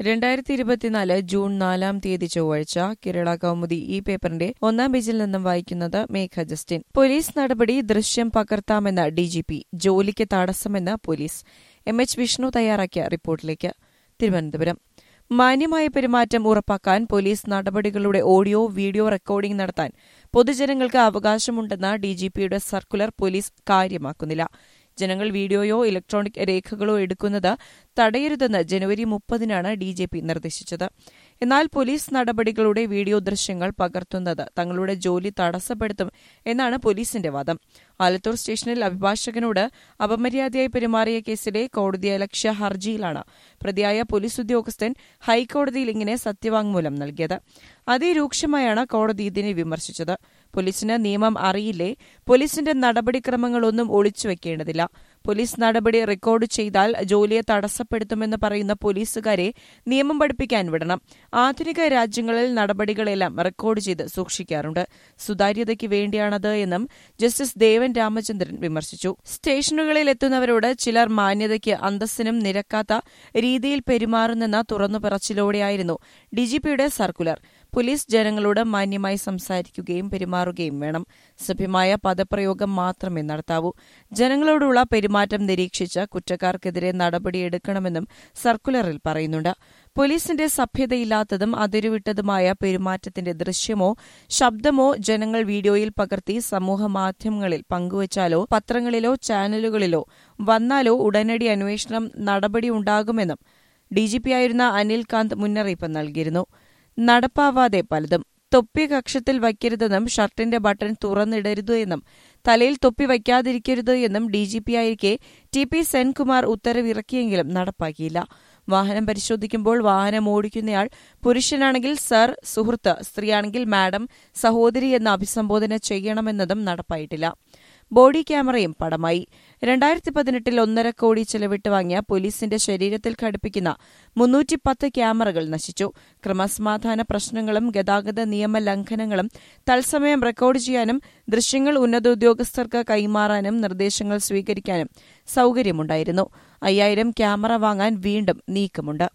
രണ്ടായിരത്തി ഇരുപത്തിനാല് ജൂൺ നാലാം തീയതി ചൊവ്വാഴ്ച കേരള കൗമുദി ഈ പേപ്പറിന്റെ ഒന്നാം പേജിൽ നിന്നും വായിക്കുന്നത് മേഘ ജസ്റ്റിൻ പോലീസ് നടപടി ദൃശ്യം പകർത്താമെന്ന ഡിജിപി ജോലിക്ക് തടസ്സമെന്ന് പോലീസ് എം എച്ച് വിഷ്ണു തയ്യാറാക്കിയ റിപ്പോർട്ടിലേക്ക് തിരുവനന്തപുരം മാന്യമായ പെരുമാറ്റം ഉറപ്പാക്കാൻ പോലീസ് നടപടികളുടെ ഓഡിയോ വീഡിയോ റെക്കോർഡിംഗ് നടത്താൻ പൊതുജനങ്ങൾക്ക് അവകാശമുണ്ടെന്ന ഡിജിപിയുടെ സർക്കുലർ പോലീസ് കാര്യമാക്കുന്നില്ല ജനങ്ങൾ വീഡിയോയോ ഇലക്ട്രോണിക് രേഖകളോ എടുക്കുന്നത് തടയരുതെന്ന് ജനുവരി മുപ്പതിനാണ് ഡിജിപി നിർദ്ദേശിച്ചത് എന്നാൽ പോലീസ് നടപടികളുടെ വീഡിയോ ദൃശ്യങ്ങൾ പകർത്തുന്നത് തങ്ങളുടെ ജോലി തടസ്സപ്പെടുത്തും എന്നാണ് പോലീസിന്റെ വാദം ആലത്തൂർ സ്റ്റേഷനിൽ അഭിഭാഷകനോട് അപമര്യാദയായി പെരുമാറിയ കേസിലെ കോടതിയലക്ഷ്യ ഹർജിയിലാണ് പ്രതിയായ പോലീസ് ഉദ്യോഗസ്ഥൻ ഹൈക്കോടതിയിൽ ഇങ്ങനെ സത്യവാങ്മൂലം നൽകിയത് അതിരൂക്ഷമായാണ് കോടതി ഇതിനെ വിമർശിച്ചത് പോലീസിന് നിയമം അറിയില്ലേ പോലീസിന്റെ നടപടിക്രമങ്ങളൊന്നും ഒളിച്ചുവെക്കേണ്ടതില്ല പോലീസ് നടപടി റെക്കോർഡ് ചെയ്താൽ ജോലിയെ തടസ്സപ്പെടുത്തുമെന്ന് പറയുന്ന പോലീസുകാരെ നിയമം പഠിപ്പിക്കാൻ വിടണം ആധുനിക രാജ്യങ്ങളിൽ നടപടികളെല്ലാം റെക്കോർഡ് ചെയ്ത് സൂക്ഷിക്കാറുണ്ട് സുതാര്യതയ്ക്ക് വേണ്ടിയാണത് എന്നും ജസ്റ്റിസ് ദേവൻ രാമചന്ദ്രൻ വിമർശിച്ചു സ്റ്റേഷനുകളിൽ എത്തുന്നവരോട് ചിലർ മാന്യതയ്ക്ക് അന്തസ്സിനും നിരക്കാത്ത രീതിയിൽ പെരുമാറുന്നെന്ന തുറന്നു പറച്ചിലോടെയായിരുന്നു ഡിജിപിയുടെ സർക്കുലർ പോലീസ് ജനങ്ങളോട് മാന്യമായി സംസാരിക്കുകയും പെരുമാറുകയും വേണം സഭ്യമായ പദപ്രയോഗം മാത്രമേ നടത്താവൂ ജനങ്ങളോടുള്ള പെരുമാറ്റം നിരീക്ഷിച്ച് കുറ്റക്കാർക്കെതിരെ നടപടിയെടുക്കണമെന്നും സർക്കുലറിൽ പറയുന്നുണ്ട് പോലീസിന്റെ സഭ്യതയില്ലാത്തതും അതിരുവിട്ടതുമായ പെരുമാറ്റത്തിന്റെ ദൃശ്യമോ ശബ്ദമോ ജനങ്ങൾ വീഡിയോയിൽ പകർത്തി സമൂഹമാധ്യമങ്ങളിൽ പങ്കുവച്ചാലോ പത്രങ്ങളിലോ ചാനലുകളിലോ വന്നാലോ ഉടനടി അന്വേഷണം നടപടിയുണ്ടാകുമെന്നും ഡിജിപിയായിരുന്ന അനിൽ കാന്ത് മുന്നറിയിപ്പ് നൽകിയിരുന്നു നടപ്പാവാതെ പലതും തൊപ്പി കക്ഷത്തിൽ വയ്ക്കരുതെന്നും ഷർട്ടിന്റെ ബട്ടൺ തുറന്നിടരുത് എന്നും തലയിൽ തൊപ്പി വയ്ക്കാതിരിക്കരുത് എന്നും ഡിജിപിയായിരിക്കെ ടി പി സെൻകുമാർ ഉത്തരവിറക്കിയെങ്കിലും നടപ്പാക്കിയില്ല വാഹനം പരിശോധിക്കുമ്പോൾ വാഹനം ഓടിക്കുന്നയാൾ പുരുഷനാണെങ്കിൽ സർ സുഹൃത്ത് സ്ത്രീയാണെങ്കിൽ മാഡം സഹോദരി എന്ന് അഭിസംബോധന ചെയ്യണമെന്നതും നടപ്പായിട്ടില്ല ബോഡി ക്യാമറയും പടമായി രണ്ടായിരത്തി പതിനെട്ടിൽ ഒന്നര കോടി ചെലവിട്ട് വാങ്ങിയ പോലീസിന്റെ ശരീരത്തിൽ ഘടിപ്പിക്കുന്ന മുന്നൂറ്റിപ്പത്ത് ക്യാമറകൾ നശിച്ചു ക്രമസമാധാന പ്രശ്നങ്ങളും ഗതാഗത നിയമ ലംഘനങ്ങളും തത്സമയം റെക്കോർഡ് ചെയ്യാനും ദൃശ്യങ്ങൾ ഉന്നത ഉദ്യോഗസ്ഥർക്ക് കൈമാറാനും നിർദ്ദേശങ്ങൾ സ്വീകരിക്കാനും സൌകര്യമുണ്ടായിരുന്നു അയ്യായിരം ക്യാമറ വാങ്ങാൻ വീണ്ടും നീക്കമുണ്ട്